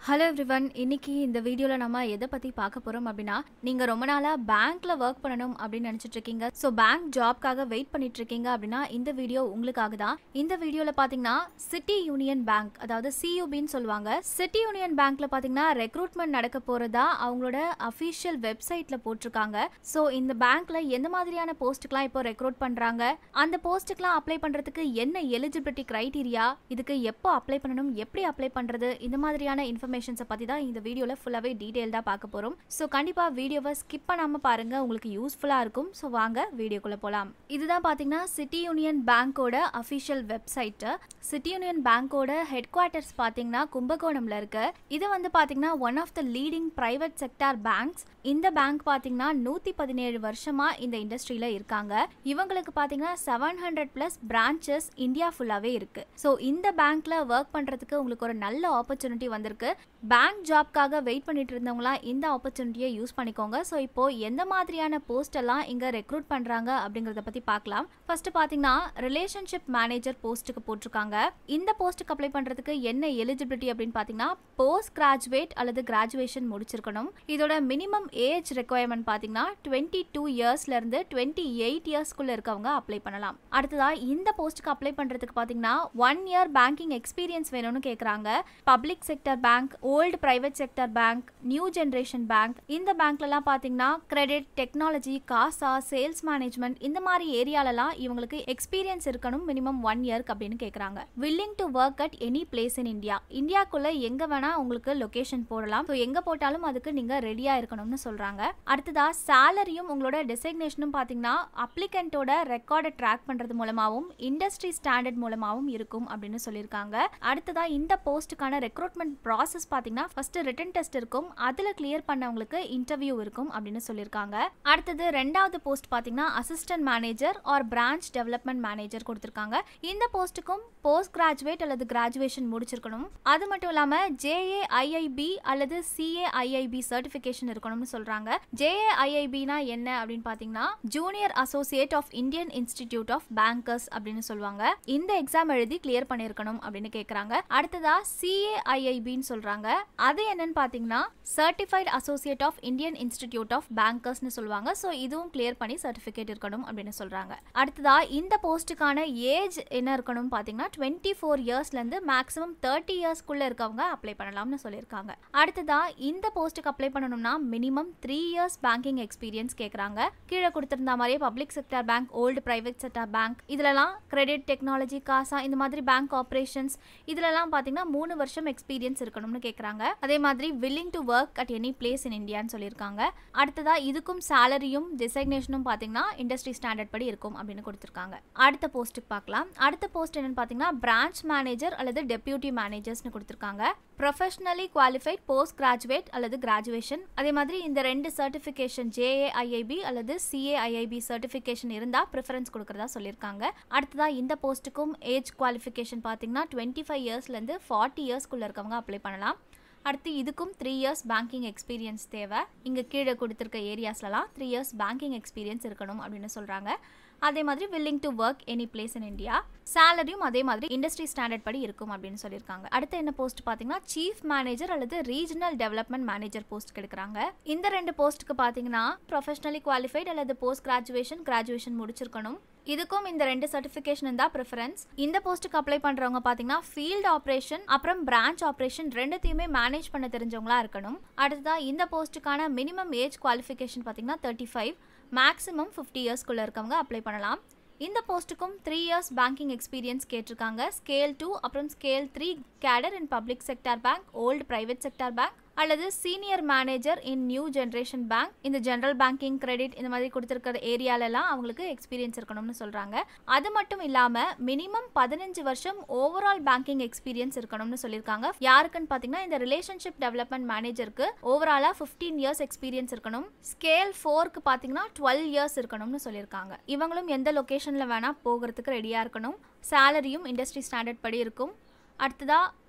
hello everyone இன்னைக்கு இந்த வீடியோவில் நம்ம எதை பற்றி பார்க்க போகிறோம் அப்படின்னா நீங்கள் ரொம்ப நாளாக பேங்க்கில் ஒர்க் பண்ணணும் அப்படின்னு நினச்சிட்டு இருக்கீங்க ஸோ பேங்க் ஜாப்க்காக வெயிட் பண்ணிட்டு இருக்கீங்க அப்படின்னா இந்த வீடியோ உங்களுக்காக தான் இந்த வீடியோவில் பார்த்தீங்கன்னா சிட்டி யூனியன் பேங்க் அதாவது சியூபின்னு சொல்லுவாங்க சிட்டி யூனியன் பேங்க்கில் பார்த்தீங்கன்னா ரெக்ரூட்மெண்ட் நடக்க போகிறதா அவங்களோட அஃபிஷியல் வெப்சைட்டில் போட்டிருக்காங்க ஸோ இந்த பேங்க்கில் எந்த மாதிரியான போஸ்ட்டுக்கெலாம் இப்போ ரெக்ரூட் பண்ணுறாங்க அந்த போஸ்ட்டுக்கெலாம் அப்ளை பண்ணுறதுக்கு என்ன எலிஜிபிலிட்டி க்ரைட்டீரியா இதுக்கு எப்போ அப்ளை பண்ணணும் எப்படி அப்ளை பண்ணுறது இந்த மாதிரியான இன்ஃபர்மேஷன்ஸை பற்றி தான் இந்த வீடியோவில் ஃபுல்லாகவே டீட்டெயில்டாக பார்க்க போகிறோம் ஸோ கண்டிப்பாக வீடியோவை ஸ்கிப் பண்ணாமல் பாருங்கள் உங்களுக்கு யூஸ்ஃபுல்லாக இருக்கும் ஸோ வாங்க வீடியோக்குள்ளே போகலாம் இதுதான் பார்த்தீங்கன்னா சிட்டி யூனியன் பேங்க்கோட அஃபிஷியல் வெப்சைட்டு சிட்டி யூனியன் பேங்க்கோட ஹெட் குவார்ட்டர்ஸ் பார்த்தீங்கன்னா கும்பகோணம்ல இருக்கு இது வந்து பார்த்தீங்கன்னா one of the leading private sector banks இந்த பேங்க் பார்த்தீங்கன்னா நூற்றி பதினேழு வருஷமா இந்த இண்டஸ்ட்ரியில் இருக்காங்க இவங்களுக்கு பார்த்தீங்கன்னா seven hundred plus branches India ஃபுல்லாகவே இருக்கு ஸோ இந்த பேங்க்ல ஒர்க் பண்ணுறதுக்கு உங்களுக்கு ஒரு நல்ல ஆப்பர்ச்சுனிட்டி வந்திருக்கு பேங்க் ஜாப்க்காக வெயிட் பண்ணிட்டு இருந்தவங்களாம் இந்த ஆப்பர்ச்சுனிட்டியை யூஸ் பண்ணிக்கோங்க ஸோ இப்போ எந்த மாதிரியான போஸ்ட் எல்லாம் இங்கே ரெக்ரூட் பண்ணுறாங்க அப்படிங்கிறத பற்றி பார்க்கலாம் ஃபர்ஸ்ட் பார்த்தீங்கன்னா ரிலேஷன்ஷிப் மேனேஜர் போஸ்ட்டுக்கு போட்டிருக்காங்க இந்த போஸ்ட்டுக்கு அப்ளை பண்ணுறதுக்கு என்ன எலிஜிபிலிட்டி அப்படின்னு பார்த்தீங்கன்னா போஸ்ட் கிராஜுவேட் அல்லது கிராஜுவேஷன் முடிச்சிருக்கணும் இதோட மினிமம் ஏஜ் ரெக்குவயர்மெண்ட் பார்த்தீங்கன்னா டுவெண்ட்டி டூ இயர்ஸ்லேருந்து டுவெண்ட்டி எயிட் இயர்ஸ்க்குள்ளே இருக்கவங்க அப்ளை பண்ணலாம் அடுத்ததா இந்த போஸ்ட்டுக்கு அப்ளை பண்ணுறதுக்கு பார்த்தீங்கன்னா ஒன் இயர் பேங்கிங் எக்ஸ்பீரியன்ஸ் வேணும்னு கேட்குறாங்க public sector bank old private sector bank new generation bank இந்த பேங்க்லலாம் பார்த்தீங்கன்னா credit technology CASA sales management இந்த மாதிரி ஏரியாலலாம் இவங்களுக்கு எக்ஸ்பீரியன்ஸ் இருக்கணும் மினிமம் ஒன் இயர்க்கு அப்படின்னு கேட்குறாங்க willing to work at any place in India இந்தியாக்குள்ள எங்க வேணா உங்களுக்கு லொகேஷன் போடலாம் ஸோ எங்க போட்டாலும் அதுக்கு நீங்க ரெடியா இருக்கணும்னு சொல்றாங்க அடுத்ததா சேலரியும் உங்களோட டெசிக்னேஷனும் பார்த்தீங்கன்னா அப்ளிகண்டோட ரெக்கார்டை ட்ராக் பண்றது மூலமாகவும் இண்டஸ்ட்ரி ஸ்டாண்டர்ட் மூலமாகவும் இருக்கும் அப்படின்னு சொல்லியிருக்காங்க அடுத்ததா இந்த போஸ்ட்டுக்கான ரெக்ரூட்மெண்ட் ப்ராசஸ் பார்த்தீங்கன்னா ஃபர்ஸ்ட் ரிட்டன் டெஸ்ட் இருக்கும் அதுல கிளியர் பண்ணவங்களுக்கு இன்டர்வியூ இருக்கும் அப்படின்னு சொல்லியிருக்காங்க அடுத்தது ரெண்டாவது போஸ்ட் பார்த்தீங்கன்னா assistant manager or branch development manager கொடுத்துருக்காங்க இந்த போஸ்ட்டுக்கும் போஸ்ட் கிராஜுவேட் அல்லது கிராஜுவேஷன் முடிச்சிருக்கணும் அது மட்டும் இல்லாம ஜேஏஐஐபி அல்லது சிஏஐஐபி சர்டிஃபிகேஷன் இருக்கணும்னு சொல்றாங்க ஜேஏஐஐபினா என்ன அப்படின்னு பார்த்தீங்கன்னா junior associate of Indian institute of bankers அப்படின்னு சொல்லுவாங்க இந்த எக்ஸாம் எழுதி கிளியர் பண்ணியிருக்கணும் அப்படின்னு கேட்குறாங்க அடுத்ததா சிஏஐஐபின்னு சொல்றாங்க அது என்னன்னு பார்த்தீங்கன்னா certified associate of Indian institute of பேங்கர்ஸ்னு சொல்லுவாங்க ஸோ இதுவும் கிளியர் பண்ணி சர்டிஃபிகேட் இருக்கணும் அப்படின்னு சொல்றாங்க அடுத்ததா இந்த போஸ்ட்டுக்கான ஏஜ் என்ன இருக்கணும் பார்த்தீங்கன்னா டுவெண்ட்டி ஃபோர் இயர்ஸ்லேருந்து மேக்ஸிமம் தேர்ட்டி இயர்ஸ்க்குள்ள இருக்கவங்க அப்ளை பண்ணலாம்னு சொல்லியிருக்காங்க அடுத்ததா இந்த போஸ்ட்டுக்கு அப்ளை பண்ணணும்னா minimum three years banking experience கேட்குறாங்க கீழே கொடுத்திருந்த மாதிரியே public sector bank old private sector bank இதுலலாம் கிரெடிட் டெக்னாலஜி காசா இந்த மாதிரி பேங்க் ஆப்ரேஷன்ஸ் இதுலலாம் பார்த்தீங்கன்னா மூணு வருஷம் எக்ஸ்பீரியன்ஸ் இருக்கணும்னு கேட்குறாங்க அதே மாதிரி willing to work at any place in இந்தியான்னு சொல்லியிருக்காங்க அடுத்ததா இதுக்கும் சேலரியும் டெசிக்னேஷனும் பார்த்தீங்கன்னா இண்டஸ்ட்ரி ஸ்டாண்டர்ட் படி இருக்கும் அப்படின்னு கொடுத்துருக்காங்க அடுத்த போஸ்ட்டுக்கு பார்க்கலாம் அடுத்த போஸ்ட் என்னன்னு பார்த்தீங்கன்னா பிரான்ச் மேனேஜர் அல்லது டெப்யூட்டி மேனேஜர்ஸ்னு கொடுத்துருக்காங்க ப்ரொஃபஷனலி குவாலிஃபைட் போஸ்ட் கிராஜுவேட் அல்லது கிராஜுவேஷன் அதே மாதிரி இந்த ரெண்டு சர்டிஃபிகேஷன் ஜேஏஐஐபி அல்லது சிஏஐஐபி சர்டிஃபிகேஷன் இருந்தால் ப்ரிஃபரன்ஸ் கொடுக்குறதா சொல்லியிருக்காங்க அடுத்ததா இந்த போஸ்ட்டுக்கும் ஏஜ் குவாலிஃபிகேஷன் பார்த்தீங்கன்னா டுவெண்ட்டி ஃபைவ் இயர்ஸ்லேருந்து ஃபார்ட்டி இயர்ஸ்க்குள்ளே இருக்கவங்க அப்ளை பண்ணலாம் அடுத்து இதுக்கும் த்ரீ இயர்ஸ் பேங்கிங் எக்ஸ்பீரியன்ஸ் தேவை இங்கே கீழே கொடுத்துருக்க ஏரியாஸ்லலாம் த்ரீ இயர்ஸ் பேங்கிங் எக்ஸ்பீரியன்ஸ் இருக்கணும் அப்படின்னு சொல்கிறாங்க அதே மாதிரி willing to work any place in India சேலரியும் அதே மாதிரி இண்டஸ்ட்ரி ஸ்டாண்டர்ட் படி இருக்கும் அப்படின்னு சொல்லியிருக்காங்க அடுத்து என்ன போஸ்ட் பார்த்தீங்கன்னா சீஃப் மேனேஜர் அல்லது ரீஜனல் டெவலப்மெண்ட் மேனேஜர் போஸ்ட் எடுக்கிறாங்க இந்த ரெண்டு போஸ்ட்டுக்கு பார்த்தீங்கன்னா ப்ரொஃபஷனலி குவாலிஃபைட் அல்லது போஸ்ட் கிராஜுவேஷன் கிராஜுவேஷன் முடிச்சிருக்கணும் இதுக்கும் இந்த ரெண்டு சர்டிஃபிகேஷன் தான் ப்ரிஃபரன்ஸ் இந்த போஸ்ட்டுக்கு அப்ளை பண்ணுறவங்க பார்த்தீங்கன்னா ஃபீல்டு ஆப்ரேஷன் அப்புறம் பிரான்ச் ஆப்ரேஷன் ரெண்டுத்தையுமே மேனேஜ் பண்ண தெரிஞ்சவங்களா இருக்கணும் அடுத்ததாக இந்த போஸ்ட்டுக்கான மினிமம் ஏஜ் குவாலிஃபிகேஷன் பார்த்தீங்கன்னா தேர்ட்டி ஃபைவ் மேக்ஸிமம் ஃபிஃப்டி இயர்ஸ்க்குள்ளே இருக்கவங்க அப்ளை பண்ணலாம் இந்த போஸ்ட்டுக்கும் த்ரீ இயர்ஸ் பேங்கிங் எக்ஸ்பீரியன்ஸ் கேட்டிருக்காங்க ஸ்கேல் டூ அப்புறம் scale three cadre in public sector bank old private sector bank அல்லது senior manager in new generation bank இந்த ஜென்ரல் பேங்கிங் கிரெடிட் இந்த மாதிரி கொடுத்துருக்கிற ஏரியாலலாம் அவங்களுக்கு எக்ஸ்பீரியன்ஸ் இருக்கணும்னு சொல்கிறாங்க அது மட்டும் இல்லாமல் மினிமம் பதினஞ்சு வருஷம் ஓவரால் பேங்கிங் எக்ஸ்பீரியன்ஸ் இருக்கணும்னு சொல்லியிருக்காங்க யாருக்குன்னு பார்த்தீங்கன்னா இந்த ரிலேஷன்ஷிப் டெவலப்மெண்ட் மேனேஜருக்கு ஓவராலாக ஃபிஃப்டீன் இயர்ஸ் எக்ஸ்பீரியன்ஸ் இருக்கணும் ஸ்கேல் ஃபோருக்கு பார்த்தீங்கன்னா டுவெல் இயர்ஸ் இருக்கணும்னு சொல்லியிருக்காங்க இவங்களும் எந்த லொக்கேஷனில் வேணால் போகிறதுக்கு ரெடியாக இருக்கணும் சேலரியும் இண்டஸ்ட்ரி ஸ்டாண்டர்ட் படி இருக்கும் அடுத்ததாக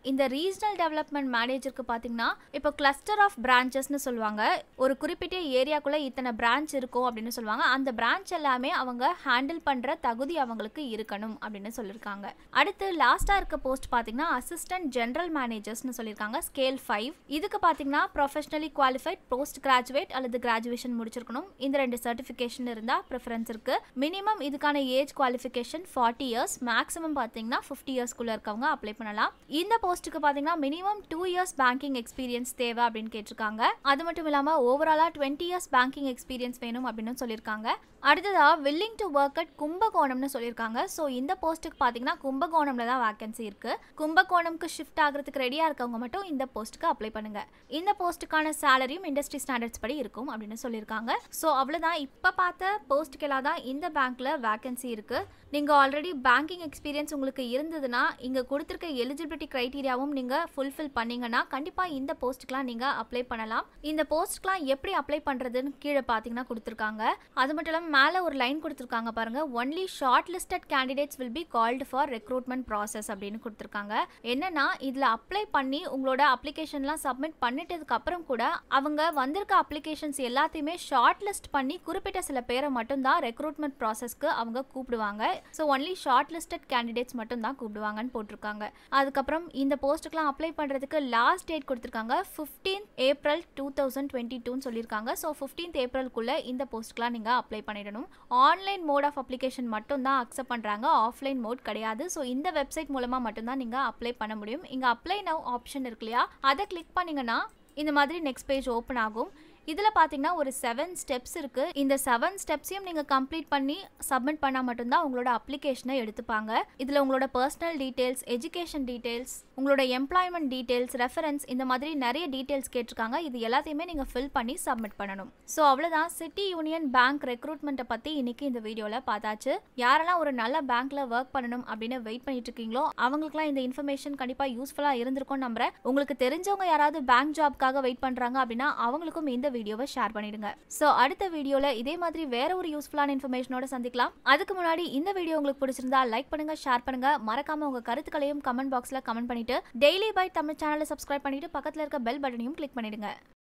இந்த ரீஜனல் டெவலப்மெண்ட் மேனேஜருக்கு பார்த்தீங்கன்னா இப்போ கிளஸ்டர் ஆஃப் பிரான்ச்சஸ்னு சொல்லுவாங்க ஒரு குறிப்பிட்ட ஏரியாக்குள்ள இத்தனை பிரான்ச் இருக்கும் அப்படின்னு சொல்லுவாங்க அந்த பிரான்ச் எல்லாமே அவங்க ஹேண்டில் பண்ற தகுதி அவங்களுக்கு இருக்கணும் அப்படின்னு சொல்லியிருக்காங்க அடுத்து லாஸ்டா இருக்க போஸ்ட் பார்த்தீங்கன்னா அசிஸ்டன்ட் ஜெனரல் மேனேஜர்ஸ்னு சொல்லியிருக்காங்க ஸ்கேல் ஃபைவ் இதுக்கு பார்த்தீங்கன்னா ப்ரொஃபஷனலி குவாலிஃபைட் போஸ்ட் கிராஜுவேட் அல்லது கிராஜுவேஷன் முடிச்சிருக்கணும் இந்த ரெண்டு சர்டிஃபிகேஷன் இருந்தால் ப்ரிஃபரன்ஸ் இருக்கு மினிமம் இதுக்கான age qualification forty years maximum பார்த்தீங்கன்னா ஃபிஃப்டி இயர்ஸ்க்குள்ள இருக்கவங்க அப்ளை பண்ணலாம் இந்த போஸ்ட்டுக்கு பார்த்தீங்கன்னா minimum two years banking experience தேவை அப்படின்னு கேட்டிருக்காங்க அது மட்டும் இல்லாமல் ஓவராலாக டுவெண்ட்டி இயர்ஸ் பேங்கிங் எக்ஸ்பீரியன்ஸ் வேணும் அப்படின்னு சொல்லியிருக்காங்க அடுத்ததா வில்லிங் டு ஒர்க் அட் கும்பகோணம்னு சொல்லியிருக்காங்க ஸோ இந்த போஸ்ட்டுக்கு பார்த்தீங்கன்னா கும்பகோணம்ல தான் வேகன்சி இருக்கு கும்பகோணம்க்கு ஷிஃப்ட் ஆகிறதுக்கு ரெடியாக இருக்கவங்க மட்டும் இந்த போஸ்ட்டுக்கு அப்ளை பண்ணுங்க இந்த போஸ்ட்டுக்கான சேலரியும் இண்டஸ்ட்ரி ஸ்டாண்டர்ட்ஸ் படி இருக்கும் அப்படின்னு சொல்லியிருக்காங்க ஸோ அவ்வளோதான் இப்போ பார்த்த போஸ்ட்டுக்கெல்லாம் தான் இந்த பேங்க்ல வேகன்சி இருக்கு நீங்கள் ஆல்ரெடி பேங்கிங் எக்ஸ்பீரியன்ஸ் உங்களுக்கு இருந்ததுன்னா இங்கே கொடுத்துருக்க எலிஜிபிலிட்டி க்ரைட்டீரியாவும் நீங்கள் ஃபுல்ஃபில் பண்ணீங்கன்னா கண்டிப்பாக இந்த போஸ்ட்டுக்கெலாம் நீங்கள் அப்ளை பண்ணலாம் இந்த போஸ்ட்டுக்கெலாம் எப்படி அப்ளை பண்ணுறதுன்னு கீழே பார்த்தீங்கன்னா கொடுத்துருக்காங்க அது மட்டும் இல்லாமல் மேலே ஒரு லைன் கொடுத்துருக்காங்க பாருங்க only shortlisted candidates will be called for recruitment process அப்படின்னு கொடுத்துருக்காங்க என்னன்னா இதில் அப்ளை பண்ணி உங்களோட அப்ளிகேஷன்லாம் சப்மிட் பண்ணிட்டதுக்கு அப்புறம் கூட அவங்க வந்திருக்க அப்ளிகேஷன்ஸ் எல்லாத்தையுமே ஷார்ட் லிஸ்ட் பண்ணி குறிப்பிட்ட சில பேரை மட்டும்தான் ரெக்ரூட்மெண்ட் ப்ராசஸ்க்கு அவங்க கூப்பிடுவாங்க so only shortlisted candidates மட்டும் தான் கூப்பிடுவாங்கன்னு போட்டிருக்காங்க அதுக்கப்புறம் இந்த போஸ்ட்டுக்கெலாம் அப்ளை பண்ணுறதுக்கு லாஸ்ட் டேட் கொடுத்துருக்காங்க fifteen April two thousand twenty டூன்னு சொல்லியிருக்காங்க ஸோ ஃபிஃப்டீன்த் ஏப்ரலுக்குள்ளே இந்த போஸ்ட்டுக்கெலாம் நீங்கள் அப்ளை பண்ணிடணும் ஆன்லைன் மோட் ஆஃப் அப்ளிகேஷன் மட்டும் தான் அக்செப்ட் பண்ணுறாங்க ஆஃப்லைன் மோட் கிடையாது ஸோ இந்த வெப்சைட் மூலமாக மட்டும்தான் நீங்கள் அப்ளை பண்ண முடியும் இங்கே அப்ளை நவ் ஆப்ஷன் இருக்கு இல்லையா அதை கிளிக் பண்ணிங்கன்னா இந்த மாதிரி நெக்ஸ்ட் பேஜ் ஓப்பன் ஆகும் இதில் பார்த்தீங்கன்னா ஒரு செவன் ஸ்டெப்ஸ் இருக்குது இந்த செவன் ஸ்டெப்ஸையும் நீங்கள் கம்ப்ளீட் பண்ணி சப்மிட் பண்ணால் மட்டும்தான் உங்களோட அப்ளிகேஷனை எடுத்துப்பாங்க இதில் உங்களோட பர்சனல் டீட்டெயில்ஸ் எஜுகேஷன் டீட்டெயில்ஸ் உங்களோட எம்ப்ளாய்மெண்ட் டீட்டெயில்ஸ் ரெஃபரன்ஸ் இந்த மாதிரி நிறைய டீட்டெயில்ஸ் கேட்டிருக்காங்க இது எல்லாத்தையுமே நீங்கள் ஃபில் பண்ணி சப்மிட் பண்ணணும் ஸோ அவ்வளோதான் சிட்டி யூனியன் பேங்க் ரெக்ரூட்மெண்ட்டை பற்றி இன்னைக்கு இந்த வீடியோவில் பார்த்தாச்சு யாரெல்லாம் ஒரு நல்ல பேங்க்கில் ஒர்க் பண்ணணும் அப்படின்னு வெயிட் பண்ணிட்டு இருக்கீங்களோ அவங்களுக்குலாம் இந்த இன்ஃபர்மேஷன் கண்டிப்பாக யூஸ்ஃபுல்லாக இருந்திருக்கும் நம்புறேன் உங்களுக்கு தெரிஞ்சவங்க யாராவது பேங்க் ஜாப்க்காக வெயிட் பண்ணுறாங்க அப்படின்னா அவங்களுக்கும் இந்த வீடியோவை ஷேர் பண்ணிடுங்க ஸோ அடுத்த வீடியோவில் இதே மாதிரி வேற ஒரு யூஸ்ஃபுல்லான இன்ஃபர்மேஷனோட சந்திக்கலாம் அதுக்கு முன்னாடி இந்த வீடியோ உங்களுக்கு பிடிச்சிருந்தா லைக் பண்ணுங்க ஷேர் பண்ணுங்க மறக்காம உங்க கருத்துக்களையும் கமெண்ட் பாக்ஸ்ல கமெண்ட் பண்ணிட்டு டெய்லி பை தமிழ் சேனலை சப்ஸ்கிரைப் பண்ணிட்டு பக்கத்தில் இருக்க பெல் பட்டனையும் கிளிக் பண்ணிடுங்க